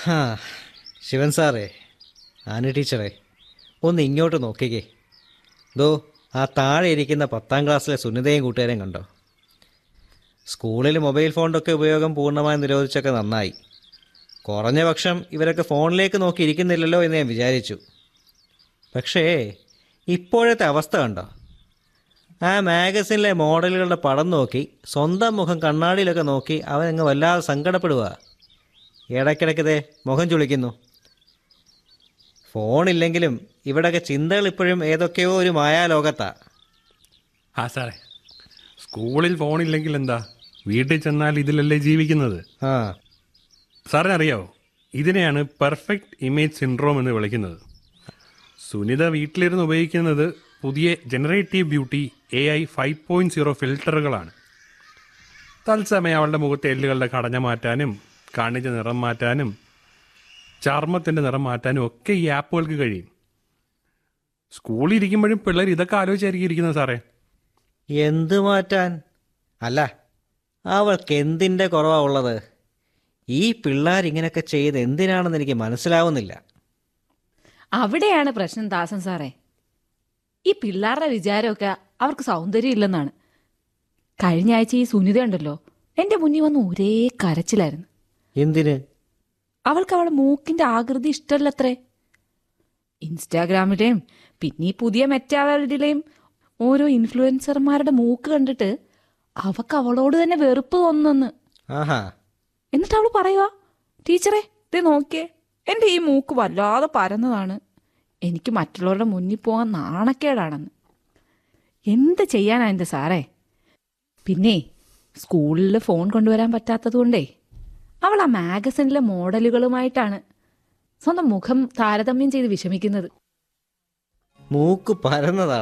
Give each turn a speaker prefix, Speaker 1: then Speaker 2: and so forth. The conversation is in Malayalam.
Speaker 1: ഹാ ശിവൻ സാറേ ആന ടീച്ചറേ ഒന്ന് ഇങ്ങോട്ട് നോക്കിക്കേ ദോ ആ താഴെ ഇരിക്കുന്ന പത്താം ക്ലാസ്സിലെ സുനിതയും കൂട്ടുകാരെയും കണ്ടോ സ്കൂളിൽ മൊബൈൽ ഫോണിൻ്റെ ഒക്കെ ഉപയോഗം പൂർണ്ണമായി നിരോധിച്ചൊക്കെ നന്നായി കുറഞ്ഞ പക്ഷം ഇവരൊക്കെ ഫോണിലേക്ക് നോക്കി ഇരിക്കുന്നില്ലല്ലോ എന്ന് ഞാൻ വിചാരിച്ചു പക്ഷേ ഇപ്പോഴത്തെ അവസ്ഥ കണ്ടോ ആ മാഗസിനിലെ മോഡലുകളുടെ പടം നോക്കി സ്വന്തം മുഖം കണ്ണാടിയിലൊക്കെ നോക്കി അവനങ്ങ് വല്ലാതെ സങ്കടപ്പെടുക ഇടയ്ക്കിടയ്ക്കതേ മുഖം ചുളിക്കുന്നു ഫോണില്ലെങ്കിലും ഇവിടെയൊക്കെ ചിന്തകൾ ഇപ്പോഴും ഏതൊക്കെയോ ഒരു മായാലോകത്താ
Speaker 2: ആ സാറേ സ്കൂളിൽ ഫോണില്ലെങ്കിൽ എന്താ വീട്ടിൽ ചെന്നാൽ ഇതിലല്ലേ ജീവിക്കുന്നത്
Speaker 1: ആ
Speaker 2: സാറിന് അറിയാവോ ഇതിനെയാണ് പെർഫെക്റ്റ് ഇമേജ് സിൻഡ്രോം എന്ന് വിളിക്കുന്നത് സുനിത വീട്ടിലിരുന്ന് ഉപയോഗിക്കുന്നത് പുതിയ generative beauty A I five point zero ഫിൽറ്ററുകളാണ് തത്സമയം അവളുടെ മുഖത്തെ എല്ലുകളുടെ കടഞ്ഞ മാറ്റാനും കണ്ണിൻ്റെ നിറം മാറ്റാനും ചർമ്മത്തിൻ്റെ നിറം മാറ്റാനും ഒക്കെ ഈ ആപ്പുകൾക്ക് കഴിയും സ്കൂളിൽ ഇരിക്കുമ്പോഴും പിള്ളേർ ഇതൊക്കെ ആലോചിച്ചായിരിക്കും ഇരിക്കുന്നത് സാറേ
Speaker 1: എന്ത് മാറ്റാൻ അല്ല അവൾക്ക് എന്തിൻ്റെ കുറവാ ഉള്ളത് ഈ പിള്ളേർ ഇങ്ങനെയൊക്കെ ചെയ്ത് എന്തിനാണെന്ന് എനിക്ക് മനസ്സിലാവുന്നില്ല
Speaker 3: അവിടെയാണ് പ്രശ്നം ദാസൻ സാറേ ഈ പിള്ളേരുടെ വിചാരമൊക്കെ അവർക്ക് സൗന്ദര്യം ഇല്ലെന്നാണ് കഴിഞ്ഞ ആഴ്ച ഈ സുനിത ഉണ്ടല്ലോ എൻ്റെ മുന്നിൽ വന്ന് ഒരേ കരച്ചിലായിരുന്നു
Speaker 1: എന്തിന്
Speaker 3: അവൾക്ക് അവളുടെ മൂക്കിന്റെ ആകൃതി ഇഷ്ടമല്ലത്രേ ഇൻസ്റ്റാഗ്രാമിലെയും പിന്നെ ഈ പുതിയ മെറ്റാവേൾഡിലെയും ഓരോ ഇൻഫ്ലുവൻസർമാരുടെ മൂക്ക് കണ്ടിട്ട് അവക്ക് അവളോട് തന്നെ വെറുപ്പ് തോന്നുന്നെന്ന്
Speaker 1: ആഹാ
Speaker 3: എന്നിട്ട് അവൾ പറയുക ടീച്ചറെ ഇത് നോക്കിയേ എൻ്റെ ഈ മൂക്ക് വല്ലാതെ പരന്നതാണ് എനിക്ക് മറ്റുള്ളവരുടെ മുന്നിൽ പോകാൻ നാണക്കേടാണെന്ന് എന്ത് ചെയ്യാനാ എൻ്റെ സാറേ പിന്നെ സ്കൂളിൽ ഫോൺ കൊണ്ടുവരാൻ പറ്റാത്തത് കൊണ്ടേ അവൾ ആ മാഗസിനിലെ മോഡലുകളുമായിട്ടാണ് സ്വന്തം മുഖം താരതമ്യം ചെയ്ത് വിഷമിക്കുന്നത്
Speaker 1: മൂക്ക് പരന്നതാണ്